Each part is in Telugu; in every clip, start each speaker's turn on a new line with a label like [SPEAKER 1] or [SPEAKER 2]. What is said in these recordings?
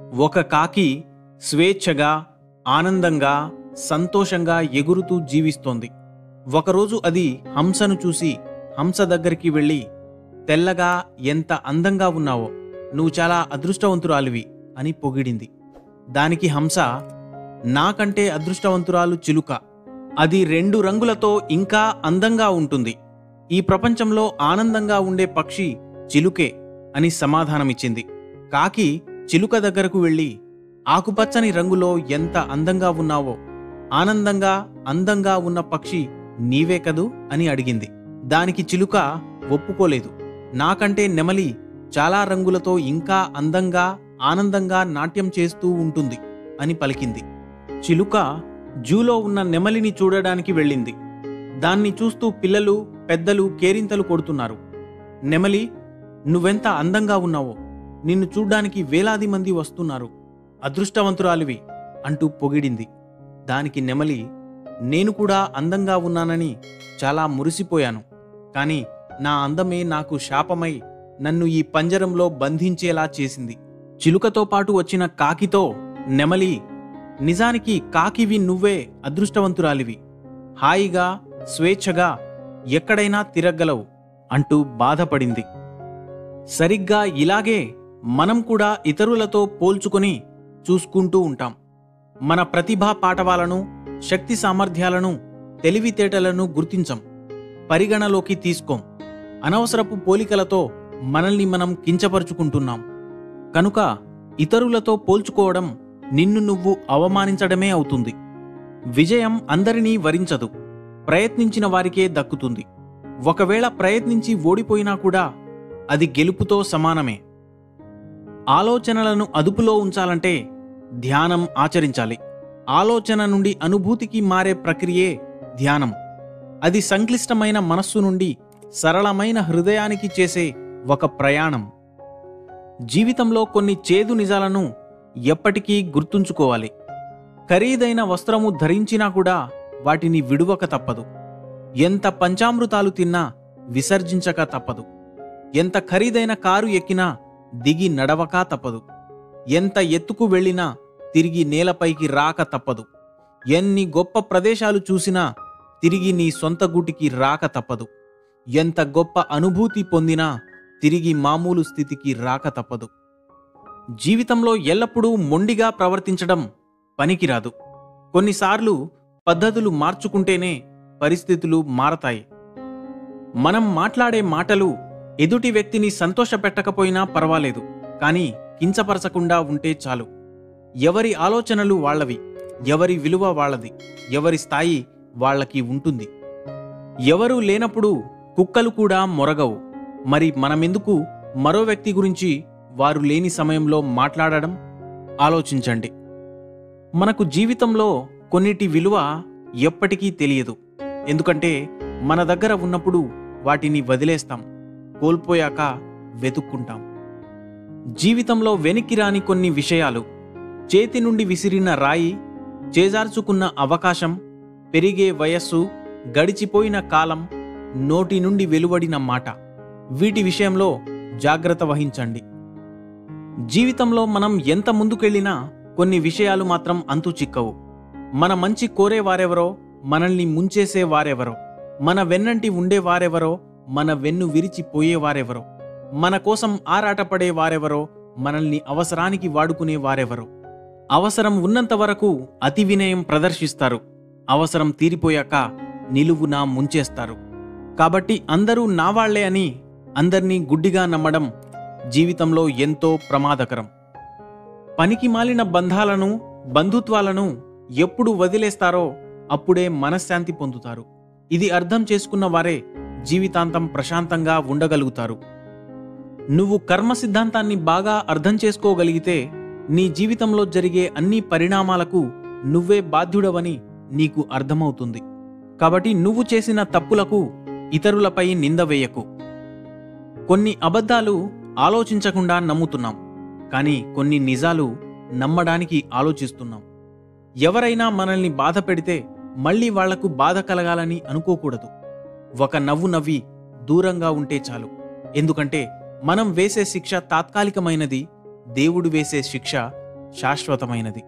[SPEAKER 1] ఒక కాకి స్వేచ్ఛగా ఆనందంగా సంతోషంగా ఎగురుతూ జీవిస్తోంది ఒకరోజు అది హంసను చూసి హంస దగ్గరికి వెళ్ళి తెల్లగా ఎంత అందంగా ఉన్నావో నువ్వు చాలా అదృష్టవంతురాలివి అని పొగిడింది దానికి హంస నాకంటే అదృష్టవంతురాలు చిలుక అది రెండు రంగులతో ఇంకా అందంగా ఉంటుంది ఈ ప్రపంచంలో ఆనందంగా ఉండే పక్షి చిలుకే అని సమాధానమిచ్చింది కాకి చిలుక దగ్గరకు వెళ్ళి ఆకుపచ్చని రంగులో ఎంత అందంగా ఉన్నావో ఆనందంగా అందంగా ఉన్న పక్షి నీవే కదూ అని అడిగింది దానికి చిలుక ఒప్పుకోలేదు నాకంటే నెమలి చాలా రంగులతో ఇంకా అందంగా ఆనందంగా నాట్యం చేస్తూ ఉంటుంది అని పలికింది చిలుక జూలో ఉన్న నెమలిని చూడడానికి వెళ్ళింది దాన్ని చూస్తూ పిల్లలు పెద్దలు కేరింతలు కొడుతున్నారు నెమలి నువ్వెంత అందంగా ఉన్నావో నిన్ను చూడ్డానికి వేలాది మంది వస్తున్నారు అదృష్టవంతురాలివి అంటూ పొగిడింది దానికి నెమలి నేను కూడా అందంగా ఉన్నానని చాలా మురిసిపోయాను కానీ నా అందమే నాకు శాపమై నన్ను ఈ పంజరంలో బంధించేలా చేసింది చిలుకతో పాటు వచ్చిన కాకితో నెమలి నిజానికి కాకివి నువ్వే అదృష్టవంతురాలివి హాయిగా స్వేచ్ఛగా ఎక్కడైనా తిరగలవు అంటూ బాధపడింది సరిగ్గా ఇలాగే మనం కూడా ఇతరులతో పోల్చుకొని చూసుకుంటూ ఉంటాం మన ప్రతిభా పాటవాలను శక్తి సామర్థ్యాలను తెలివితేటలను గుర్తించం పరిగణలోకి తీసుకోం అనవసరపు పోలికలతో మనల్ని మనం కించపరుచుకుంటున్నాం కనుక ఇతరులతో పోల్చుకోవడం నిన్ను నువ్వు అవమానించడమే అవుతుంది విజయం అందరినీ వరించదు ప్రయత్నించిన వారికే దక్కుతుంది ఒకవేళ ప్రయత్నించి ఓడిపోయినా కూడా అది గెలుపుతో సమానమే ఆలోచనలను అదుపులో ఉంచాలంటే ధ్యానం ఆచరించాలి ఆలోచన నుండి అనుభూతికి మారే ప్రక్రియే ధ్యానం అది సంక్లిష్టమైన మనస్సు నుండి సరళమైన హృదయానికి చేసే ఒక ప్రయాణం జీవితంలో కొన్ని చేదు నిజాలను ఎప్పటికీ గుర్తుంచుకోవాలి ఖరీదైన వస్త్రము ధరించినా కూడా వాటిని విడువక తప్పదు ఎంత పంచామృతాలు తిన్నా విసర్జించక తప్పదు ఎంత ఖరీదైన కారు ఎక్కినా దిగి నడవక తప్పదు ఎంత ఎత్తుకు వెళ్ళినా తిరిగి నేలపైకి రాక తప్పదు ఎన్ని గొప్ప ప్రదేశాలు చూసినా తిరిగి నీ సొంత గూటికి రాక తప్పదు ఎంత గొప్ప అనుభూతి పొందినా తిరిగి మామూలు స్థితికి రాక తప్పదు జీవితంలో ఎల్లప్పుడూ మొండిగా ప్రవర్తించడం పనికిరాదు కొన్నిసార్లు పద్ధతులు మార్చుకుంటేనే పరిస్థితులు మారతాయి మనం మాట్లాడే మాటలు ఎదుటి వ్యక్తిని సంతోషపెట్టకపోయినా పర్వాలేదు కానీ కించపరచకుండా ఉంటే చాలు ఎవరి ఆలోచనలు వాళ్ళవి ఎవరి విలువ వాళ్ళది ఎవరి స్థాయి వాళ్ళకి ఉంటుంది ఎవరూ లేనప్పుడు కుక్కలు కూడా మొరగవు మరి మనమెందుకు మరో వ్యక్తి గురించి వారు లేని సమయంలో మాట్లాడడం ఆలోచించండి మనకు జీవితంలో కొన్నిటి విలువ ఎప్పటికీ తెలియదు ఎందుకంటే మన దగ్గర ఉన్నప్పుడు వాటిని వదిలేస్తాం కోల్పోయాక వెతుక్కుంటాం జీవితంలో వెనక్కి రాని కొన్ని విషయాలు చేతి నుండి విసిరిన రాయి చేజార్చుకున్న అవకాశం పెరిగే వయస్సు గడిచిపోయిన కాలం నోటి నుండి వెలువడిన మాట వీటి విషయంలో జాగ్రత్త వహించండి జీవితంలో మనం ఎంత ముందుకెళ్ళినా కొన్ని విషయాలు మాత్రం అంతు చిక్కవు మన మంచి కోరే వారెవరో మనల్ని ముంచేసే వారెవరో మన వెన్నంటి ఉండే వారెవరో మన వెన్ను విరిచి పోయేవారెవరో మన కోసం ఆరాటపడే వారెవరో మనల్ని అవసరానికి వాడుకునే వారెవరో అవసరం ఉన్నంత వరకు అతి వినయం ప్రదర్శిస్తారు అవసరం తీరిపోయాక నిలువునా ముంచేస్తారు కాబట్టి అందరూ నావాళ్లే అని అందర్నీ గుడ్డిగా నమ్మడం జీవితంలో ఎంతో ప్రమాదకరం పనికి మాలిన బంధాలను బంధుత్వాలను ఎప్పుడు వదిలేస్తారో అప్పుడే మనశ్శాంతి పొందుతారు ఇది అర్థం చేసుకున్న వారే జీవితాంతం ప్రశాంతంగా ఉండగలుగుతారు నువ్వు కర్మ సిద్ధాంతాన్ని బాగా అర్థం చేసుకోగలిగితే నీ జీవితంలో జరిగే అన్ని పరిణామాలకు నువ్వే బాధ్యుడవని నీకు అర్థమవుతుంది కాబట్టి నువ్వు చేసిన తప్పులకు ఇతరులపై నింద వేయకు కొన్ని అబద్ధాలు ఆలోచించకుండా నమ్ముతున్నాం కానీ కొన్ని నిజాలు నమ్మడానికి ఆలోచిస్తున్నాం ఎవరైనా మనల్ని బాధ పెడితే మళ్ళీ వాళ్లకు బాధ కలగాలని అనుకోకూడదు ఒక నవ్వు నవ్వి దూరంగా ఉంటే చాలు ఎందుకంటే మనం వేసే శిక్ష తాత్కాలికమైనది దేవుడు వేసే శిక్ష శాశ్వతమైనది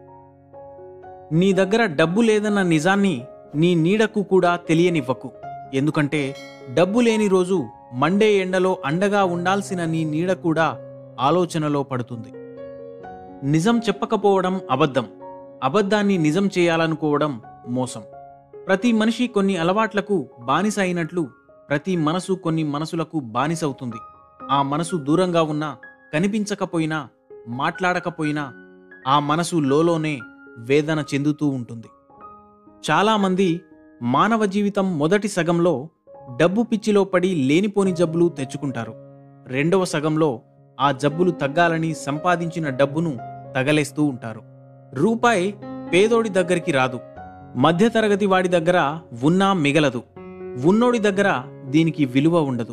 [SPEAKER 1] నీ దగ్గర డబ్బు లేదన్న నిజాన్ని నీ నీడకు కూడా తెలియనివ్వకు ఎందుకంటే డబ్బు లేని రోజు మండే ఎండలో అండగా ఉండాల్సిన నీ నీడ కూడా ఆలోచనలో పడుతుంది నిజం చెప్పకపోవడం అబద్ధం అబద్ధాన్ని నిజం చేయాలనుకోవడం మోసం ప్రతి మనిషి కొన్ని అలవాట్లకు బానిస అయినట్లు ప్రతి మనసు కొన్ని మనసులకు బానిసవుతుంది ఆ మనసు దూరంగా ఉన్నా కనిపించకపోయినా మాట్లాడకపోయినా ఆ మనసు లోలోనే వేదన చెందుతూ ఉంటుంది చాలామంది మానవ జీవితం మొదటి సగంలో డబ్బు పిచ్చిలో పడి లేనిపోని జబ్బులు తెచ్చుకుంటారు రెండవ సగంలో ఆ జబ్బులు తగ్గాలని సంపాదించిన డబ్బును తగలేస్తూ ఉంటారు రూపాయి పేదోడి దగ్గరికి రాదు మధ్యతరగతి వాడి దగ్గర ఉన్నా మిగలదు ఉన్నోడి దగ్గర దీనికి విలువ ఉండదు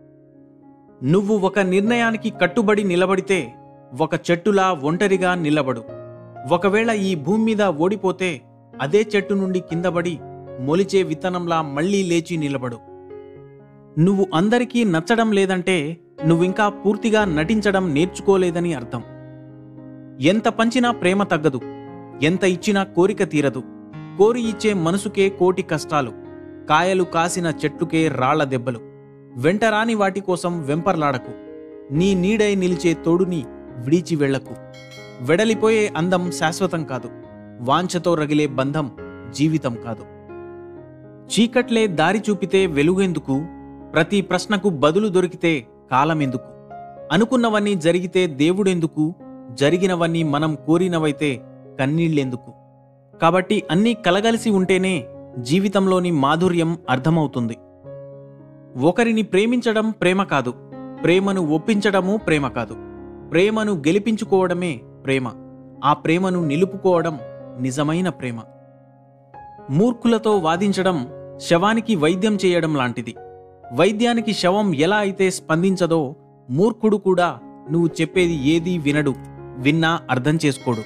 [SPEAKER 1] నువ్వు ఒక నిర్ణయానికి కట్టుబడి నిలబడితే ఒక చెట్టులా ఒంటరిగా నిలబడు ఒకవేళ ఈ భూమి మీద ఓడిపోతే అదే చెట్టు నుండి కిందపడి మొలిచే విత్తనంలా మళ్ళీ లేచి నిలబడు నువ్వు అందరికీ నచ్చడం లేదంటే నువ్వింకా పూర్తిగా నటించడం నేర్చుకోలేదని అర్థం ఎంత పంచినా ప్రేమ తగ్గదు ఎంత ఇచ్చినా కోరిక తీరదు కోరి ఇచ్చే మనసుకే కోటి కష్టాలు కాయలు కాసిన చెట్టుకే రాళ్ల దెబ్బలు వెంటరాని వాటి కోసం వెంపర్లాడకు నీ నీడై నిలిచే తోడుని విడిచి వెళ్లకు వెడలిపోయే అందం శాశ్వతం కాదు వాంఛతో రగిలే బంధం జీవితం కాదు చీకట్లే దారి చూపితే వెలుగెందుకు ప్రతి ప్రశ్నకు బదులు దొరికితే కాలమెందుకు అనుకున్నవన్నీ జరిగితే దేవుడెందుకు జరిగినవన్నీ మనం కోరినవైతే కన్నీళ్ళెందుకు కాబట్టి అన్నీ కలగలిసి ఉంటేనే జీవితంలోని మాధుర్యం అర్థమవుతుంది ఒకరిని ప్రేమించడం ప్రేమ కాదు ప్రేమను ఒప్పించడము ప్రేమ కాదు ప్రేమను గెలిపించుకోవడమే ప్రేమ ఆ ప్రేమను నిలుపుకోవడం నిజమైన ప్రేమ మూర్ఖులతో వాదించడం శవానికి వైద్యం చేయడం లాంటిది వైద్యానికి శవం ఎలా అయితే స్పందించదో మూర్ఖుడు కూడా నువ్వు చెప్పేది ఏదీ వినడు విన్నా అర్థం చేసుకోడు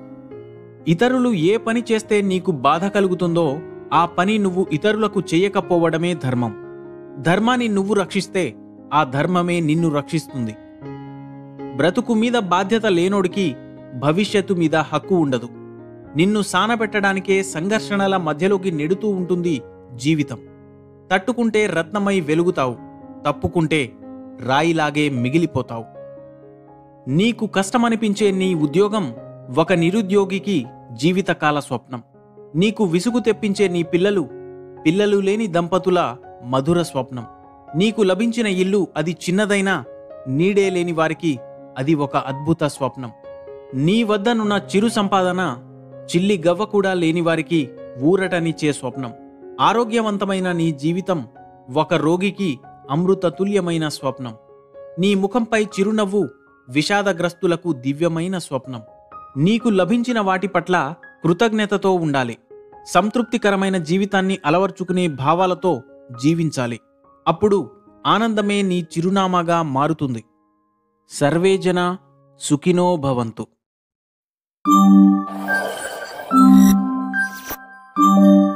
[SPEAKER 1] ఇతరులు ఏ పని చేస్తే నీకు బాధ కలుగుతుందో ఆ పని నువ్వు ఇతరులకు చేయకపోవడమే ధర్మం ధర్మాన్ని నువ్వు రక్షిస్తే ఆ ధర్మమే నిన్ను రక్షిస్తుంది బ్రతుకు మీద బాధ్యత లేనోడికి భవిష్యత్తు మీద హక్కు ఉండదు నిన్ను సానబెట్టడానికే సంఘర్షణల మధ్యలోకి నెడుతూ ఉంటుంది జీవితం తట్టుకుంటే రత్నమై వెలుగుతావు తప్పుకుంటే రాయిలాగే మిగిలిపోతావు నీకు కష్టమనిపించే నీ ఉద్యోగం ఒక నిరుద్యోగికి జీవితకాల స్వప్నం నీకు విసుగు తెప్పించే నీ పిల్లలు పిల్లలు లేని దంపతుల మధుర స్వప్నం నీకు లభించిన ఇల్లు అది చిన్నదైనా నీడే లేని వారికి అది ఒక అద్భుత స్వప్నం నీ వద్దనున్న చిరు సంపాదన చిల్లి గవ్వ కూడా లేని వారికి ఊరటనిచ్చే స్వప్నం ఆరోగ్యవంతమైన నీ జీవితం ఒక రోగికి అమృతతుల్యమైన స్వప్నం నీ ముఖంపై చిరునవ్వు విషాదగ్రస్తులకు దివ్యమైన స్వప్నం నీకు లభించిన వాటి పట్ల కృతజ్ఞతతో ఉండాలి సంతృప్తికరమైన జీవితాన్ని అలవర్చుకునే భావాలతో జీవించాలి అప్పుడు ఆనందమే నీ చిరునామాగా మారుతుంది సర్వేజన సుఖినో భవంతు
[SPEAKER 2] Thank you.